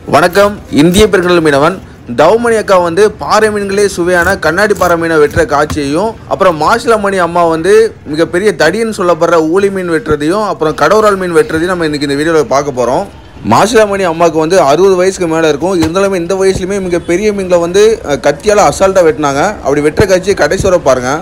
வணக்கம் இந்திய பெருங்கடல் மீனவன் தவமணி அக்கா வந்து பாறை மீன்களே சுவையான கண்ணாடி பாறை மீனை வெட்டுற காட்சியையும் அப்புறம் மாசிலாமணி அம்மா வந்து மிகப்பெரிய தடின்னு சொல்லப்படுற ஊளி மீன் வெட்டுறதையும் அப்புறம் கடவுரால் மீன் வெட்டுறதையும் நம்ம இன்னைக்கு இந்த வீடியோவில் பார்க்க போகிறோம் மாசிலாமணி அம்மாவுக்கு வந்து அறுபது வயசுக்கு மேலே இருக்கும் இருந்தாலுமே இந்த வயசுலையுமே மிக பெரிய மீன்களை வந்து அஹ், கத்தியால் அசால்ட்டாக வெட்டினாங்க அப்படி வெட்டுற காட்சியை கடைசி வரை பாருங்கள்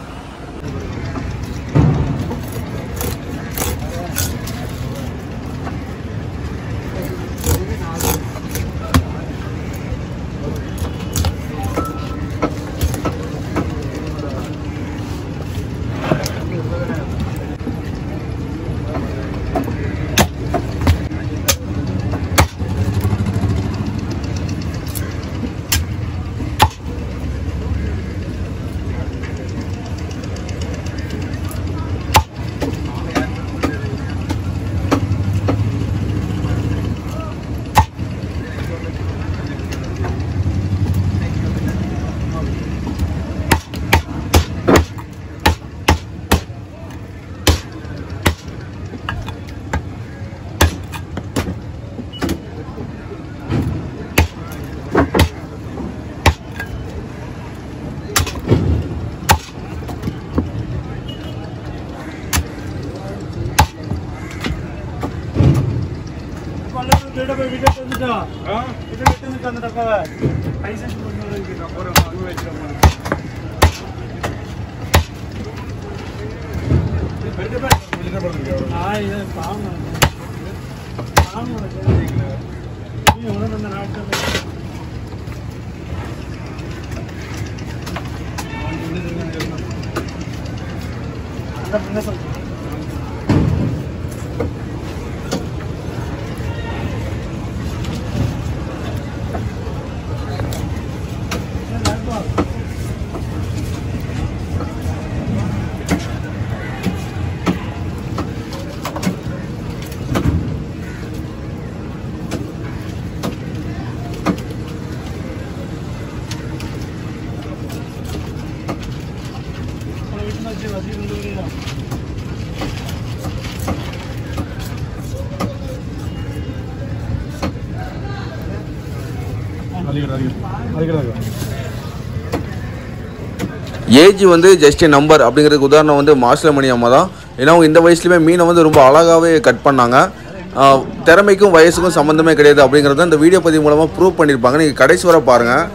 ஏஜ் வந்து ஜஸ்ட் நம்பர் அப்படிங்கிறதுக்கு உதாரணம் வந்து மாசிலமணி அம்மா தான் ஏன்னா அவங்க இந்த வயசுலையுமே மீனை வந்து ரொம்ப அழகாகவே கட் பண்ணாங்க ஆஹ் திறமைக்கும் வயசுக்கும் சம்மந்தமே கிடையாது அப்படிங்கிறத இந்த வீடியோ பதிவு மூலமாக ப்ரூவ் பண்ணியிருப்பாங்க நீங்கள் கடைசி வரை பாருங்கள்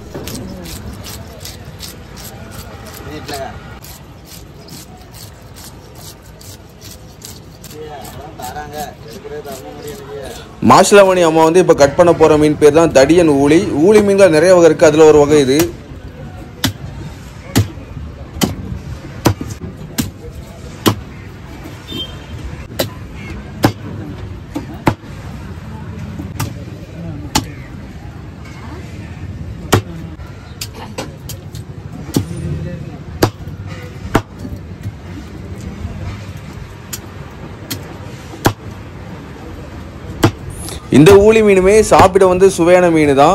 மாசிலாமணி அம்மா வந்து இப்போ கட் பண்ண போகிற மீன் பேர் தான் தடியன் ஊளி ஊளி மீன்கள் நிறைய வகை இருக்குது அதில் ஒரு வகை இது இந்த ஊளி மீனுமே சாப்பிட வந்து சுவையான மீன் தான்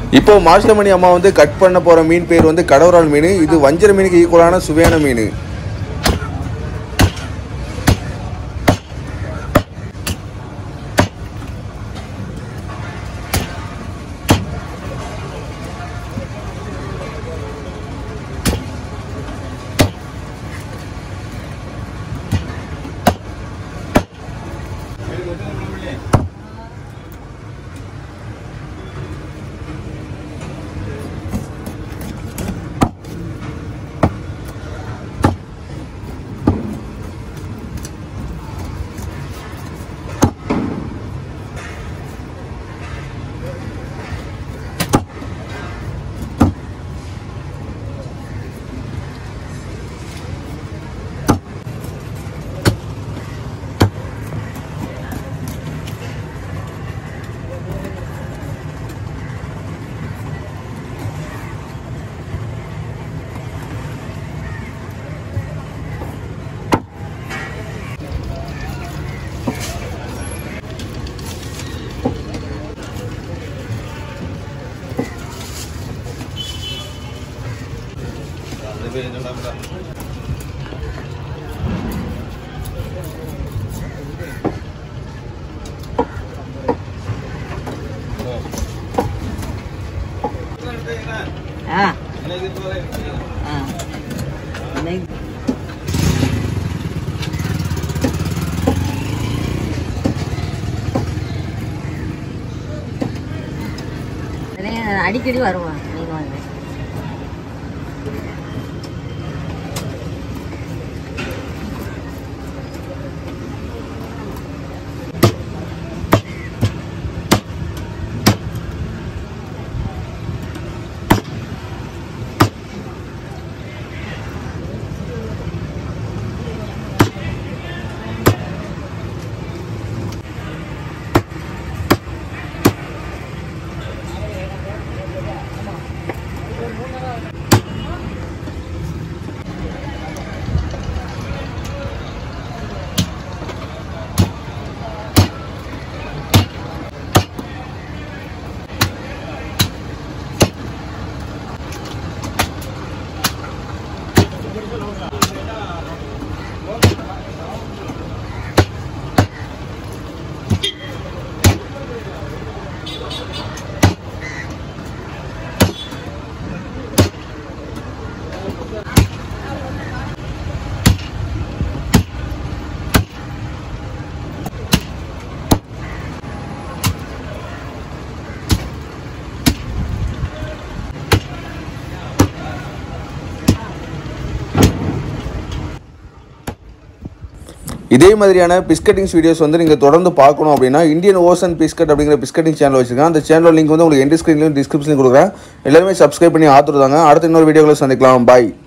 இப்போ மாசிலமணி அம்மா வந்து கட் பண்ண போகிற மீன் பேர் வந்து கடவுரால் மீன் இது வஞ்சர மீனுக்கு ஈக்குவலான சுவையான மீன் ஆ ஆ இன்னைக்கு இதுலயும் அடிக்கடி வருவான் மீன் வாங்க இதே மாதிரியான பிஸ்கட்டிங்ஸ் வீடியோஸ் வந்து நீங்கள் தொடர்ந்து பார்க்கணும் அப்படின்னா இந்தியன் ஓசன் பிஸ்கட் அப்படிங்கிற பிஸ்கட்டிங் சேனல் வச்சிருக்கேன் அந்த சேனல் லிங்க் வந்து உங்களுக்கு எண்ட் ஸ்க்ரீன்லையும் டிஸ்கிரிப்ஷன்லையும் கொடுக்குறேன் எல்லாருமே சப்ஸ்கிரைப் பண்ணி ஆத்துருதாங்க அடுத்த இன்னொரு வீடியோவில் சந்திக்கலாம் பாய்